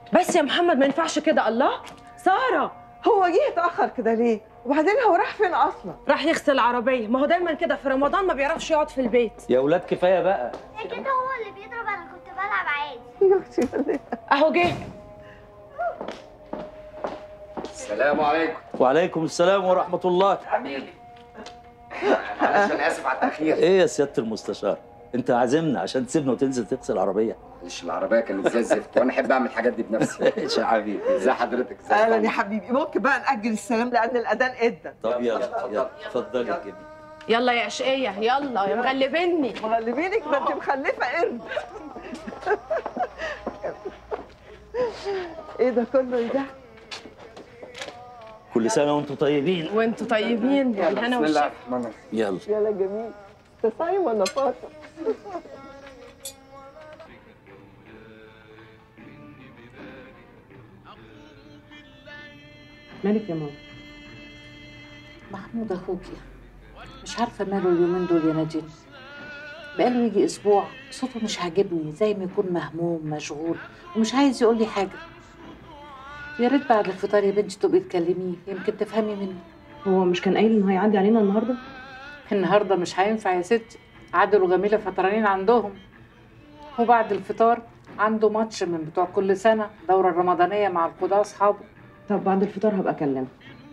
بس يا محمد ما ينفعش كده الله ساره هو جه اتاخر كده ليه وبعدين هو راح فين اصلا راح يغسل العربيه ما هو دايما كده في رمضان ما بيعرفش يقعد في البيت يا اولاد كفايه بقى كده هو اللي بيضرب انا كنت بلعب عادي يا اختي ولا إيه؟ اهو جه السلام عليكم وعليكم السلام ورحمه الله حبيبي معلش انا اسف على التاخير ايه يا سياده المستشار انت عازمنا عشان تسيبنا وتنزل تغسل العربيه معلش العربيه كانت زي الزفت وانا احب اعمل الحاجات دي بنفسي ايش يا حبيبي ازي حضرتك ازي اهلا يا طنط؟ حبيبي ممكن بقى ناجل السلام لان الاذان ادى طب يلا يلا اتفضلي يا جميل يلا يا عشقيه يلا يا مغلبني مغلبينك ده انت مخلفه قرد ايه ده كله ايه ده كل سنه وانتم طيبين وانتوا طيبين يلا بالهنا بسم الله والشفا الرحمن الرحيم يلا يلا جميل انت صايم ولا فاطر مالك يا ماما محمود اخوكي مش عارفه ماله اليومين دول يا نادين بقاله يجي اسبوع صوته مش عاجبني زي ما يكون مهموم مشغول ومش عايز يقول لي حاجه يا ريت بعد الفطار يا بنتي تبقي تكلميه يمكن تفهمي منه هو مش كان قايل انه هيعدي علينا النهارده النهارده مش هينفع يا ستي عادل وجميله فطرانين عندهم وبعد الفطار عنده ماتش من بتوع كل سنه الدوره الرمضانيه مع القضاه اصحابه طب بعد الفطار هبقى اكلمه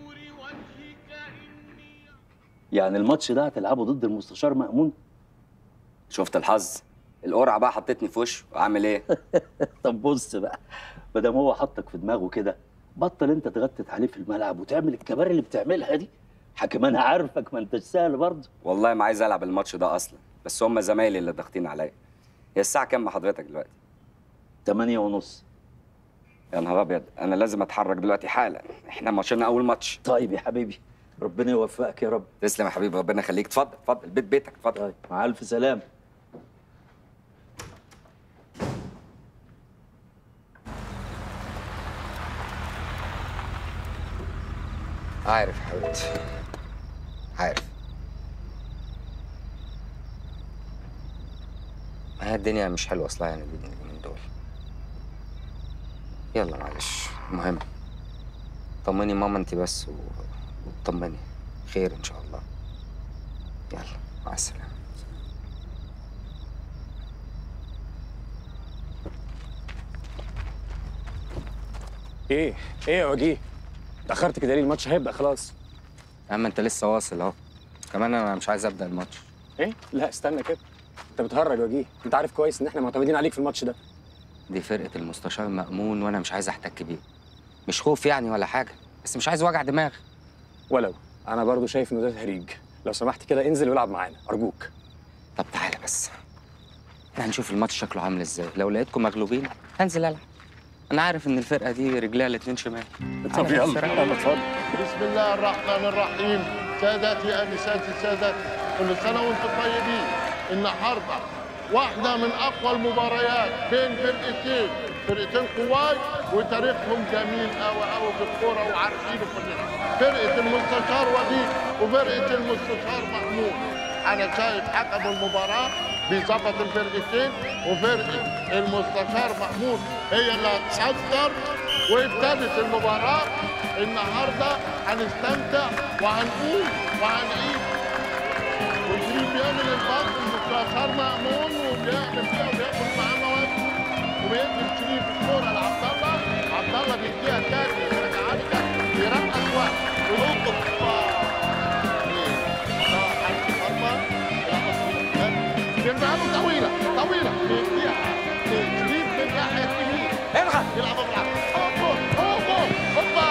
يعني الماتش ده هتلعبه ضد المستشار مأمون شفت الحظ القرعه بقى حطتني في وشه واعمل ايه طب بص بقى ما دام هو حطك في دماغه كده بطل انت تغتت عليه في الملعب وتعمل الكبار اللي بتعملها دي حكم انا عارفك ما انتش سهل برضه والله ما عايز العب الماتش ده اصلا بس هم زمايلي اللي ضاغطين عليا هي الساعه كام حضرتك دلوقتي 8 ونص يا نهار ابيض انا لازم اتحرك دلوقتي حالا احنا ماتشنا اول ماتش طيب يا حبيبي ربنا يوفقك يا رب تسلم يا حبيبي ربنا يخليك اتفضل اتفضل البيت بيتك اتفضل طيب مع الف سلامه عارف يا حبيبتي عارف ما هي الدنيا مش حلوه اصلا يعني بيني اليومين دول يلا معلش المهم طمني ماما انت بس و... وطمني خير ان شاء الله يلا مع السلامه ايه ايه يا وجيه اتاخرت كده ليه الماتش هيبدا خلاص اما انت لسه واصل اهو كمان انا مش عايز ابدا الماتش ايه لا استنى كده انت بتهرج يا وجيه انت عارف كويس ان احنا معتمدين عليك في الماتش ده دي فرقه المستشار مأمون وانا مش عايز احتك بيه مش خوف يعني ولا حاجه بس مش عايز وجع دماغ ولو انا برضو شايف انه ده تهريج لو سمحت كده انزل والعب معانا ارجوك طب تعالى بس احنا هنشوف الماتش شكله عامل ازاي لو لقيتكم مغلوبين هنزل العب انا عارف ان الفرقه دي رجليها الاتنين شمال طب يلا يلا اتفضل بسم الله الرحمن الرحيم سادتي انساتي سادتي كل سنه وانتم طيبين النهارده واحده من اقوى المباريات بين فرقتين فرقتين قواي وتاريخهم جميل قوي قوي في الكوره وعارفينه كلنا فرقه المستشار وليد وفرقه المستشار محمود انا شايف حكم المباراه بيظبط الفرقتين وفرقه المستشار محمود هي اللي هتصدر وابتدت المباراه النهارده هنستمتع وهنقول وهنعيد وشريف بيعمل الباص المستشار مأمون وبيعمل فيها وبياخد معاه مواد وبيدي شريف الكوره لعبد الله عبد الله بيديها تاني يرجعها لي تاني بيرقص واحد ويلقط بيرجع له طويله طويله بيديها لشريف من ناحيه اليمين الغى يلعبها بالعرض هو جول هو جول هوبا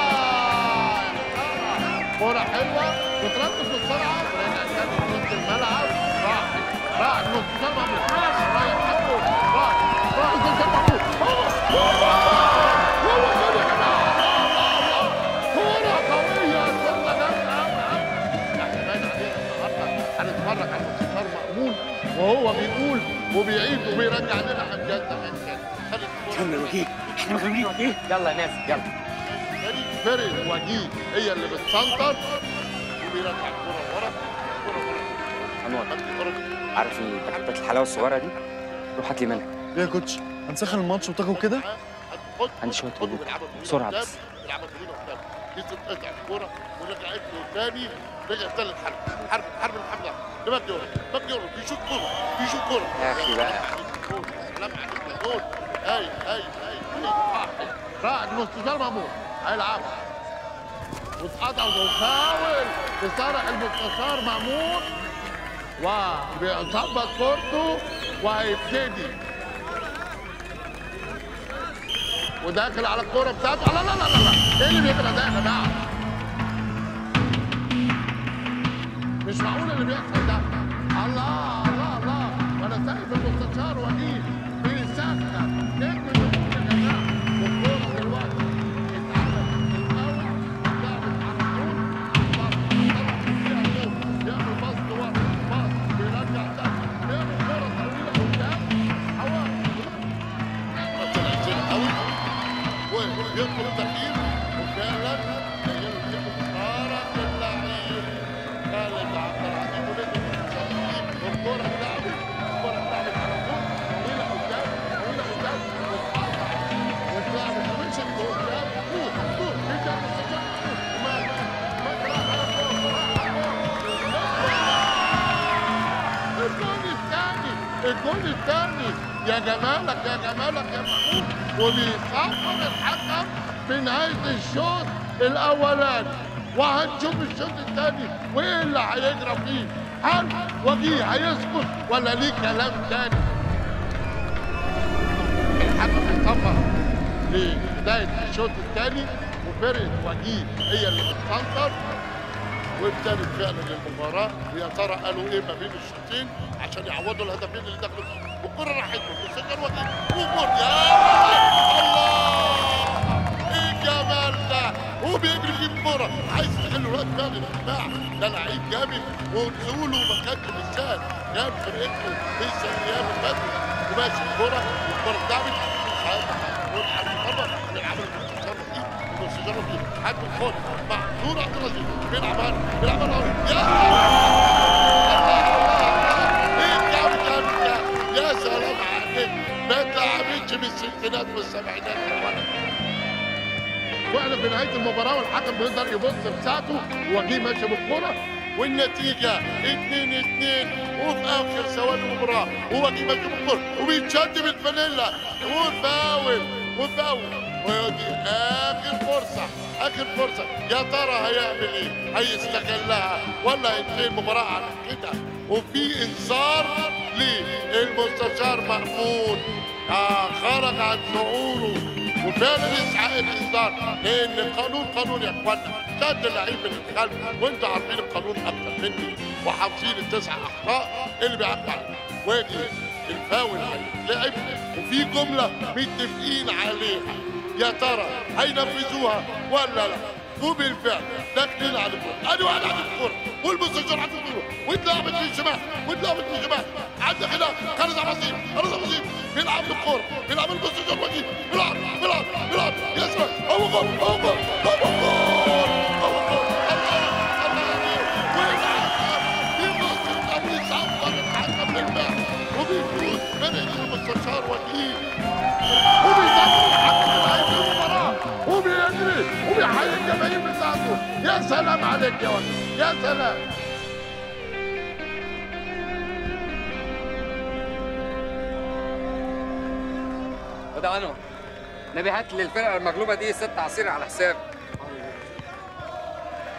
كوره حلوه بتركز بسرعه لان كانت في نص الملعب راح راح نص سبعه مش راح رايح محمود راح راح نص محمود هو هو هو جول يا جماعه الله الله كوره قويه كوره جامده احنا باين علينا النهارده هنتفرج على المستشار مأمون وهو بيقول وبيعيد وبيرجع لنا حاجات زمان كانت يلا يا وجيه احنا مغلوبين يا وجيه يلا يا ناس يلا فريق فرق الوجيه هي اللي بتسنطر وبيرجع الكوره ورا الكوره ورا انور خدت الكوره عارف الباكيتات الحلاوه الصغيره دي روح هات لي منها ليه يا كوتش هنسخن الماتش وتاخد كده خد عندي شوية خد هدوء. وبيلعبها طويلة بسرعة قدام، بس. بيلعبها طويلة قدام دي تتقطع الكوره ورجعت له تاني رجع تالت حرب حرب حرب محمد لمجدي ورا مجدي ورا بيشوط كوره بيشوط كوره يا أخي بقى. سلام عليك يا جول هاي هاي هاي هاي راح المستشار مامور هيلعبها واتقطع وفاول لصالح المستشار مامور وبيظبط كورته وهيبتدي وداخل على الكوره بتاعته لا لا لا لا لا ايه اللي بيجرى ده يا جماعه؟ مش معقول اللي بيحصل ده الله الله الله وانا شايف المستشار وجيه بيسخن نجم النجوم يا جماعه والكوره دلوقتي اتعمل الاول اتلعبت على طول باص طلع فيها جول بيعمل باص لورا باص بيرجع تحت بيعمل كوره طويله قدام هواء ما طلعتش قوي ويطلب تغيير وفعلا يلزم قرار اللعيب خالد عبد العزيز ونزل المساعدين والكرة اتلعبت الكرة اتلعبت على طول طويلة قدام طويلة قدام واتقطع واتلعبت ومشت لقدام طول طول في جنب السجن طول وما ما راح على الكورة راح على الكورة الجول الثاني الجول الثاني يا جمالك يا جمالك يا محمود وبيصفر الحكم في نهاية الشوط الأولاني وهنشوف الشوط الثاني وإيه اللي هيجرى فيه هل وجيه هيسكت ولا ليه كلام تاني الحكم صفر لبداية الشوط الثاني وفرقة وجيه هي اللي بتسنطر وابتدت فعلا المباراه ويا ترى قالوا ايه ما بين الشوطين عشان يعوضوا الهدفين اللي دخلوا فيهم والكره راحت له وسجل وجيه وجول يا الله ايه الجمال ده هو بيجري يجيب كوره عايز يستغل الوقت فعلا يا جماعه ده لعيب جامد ونزوله مكانته بالسهل جاب فرقته لسه الايام اللي فاتت وماشي الكوره والكوره اتلعبت جول حرب المرمى بيلعب المستشار دي المستشار دي حد الخط مع نور عبد العزيز بيلعب هنا بيلعب هنا يا ايه الجامد جامد ده يا سلام عليك ما اتلعبتش بالستينات والسبعينات يا ولد واحنا في نهايه المباراه والحكم بيقدر يبص بساعته وجيه ماشي بالكره والنتيجة 2 2 وفي آخر ثواني المباراة هو جه ماشي بالكرة وبيتشد بالفانيلا وفاول وفاول ودي آخر فرصة آخر فرصة يا ترى هيعمل إيه؟ هيستغلها ولا هينتهي المباراة على كده؟ وفي إنذار للمستشار مأمون آه خرج عن شعوره وفعلا يسعى الانذار لان القانون قانون يا اخوانا شد اللعيب من الخلف وانتوا عارفين القانون اكتر مني وحافظين التسع اخطاء اللي بيعدوا عليها وادي الفاول هيتلعب وفي جمله متفقين عليها يا ترى هينفذوها ولا لا وبالفعل داخلين على الكوره ادي واحد على الكوره والمستشار على الكوره واتلعبت في الشمال واتلعبت في الشمال عندك هنا خالد عبد العزيز خالد عبد العزيز بيلعب بالكوره بيلعب المستشار وجيه بيلعب بيلعب بيلعب يا سلام هو جول هو جول هو جول هو جول الله الله عليك ويلعب بيبص او يصفر الحكم بالفعل وبيفوز من المستشار وجيه وبيصفر الحكم بنهايه المباراه وبيجري وبيحيي الجماهير بتاعته يا سلام عليك يا ولد يا سلام وده عنه نبي هات لي الفرقه المغلوبه دي ست عصير على حساب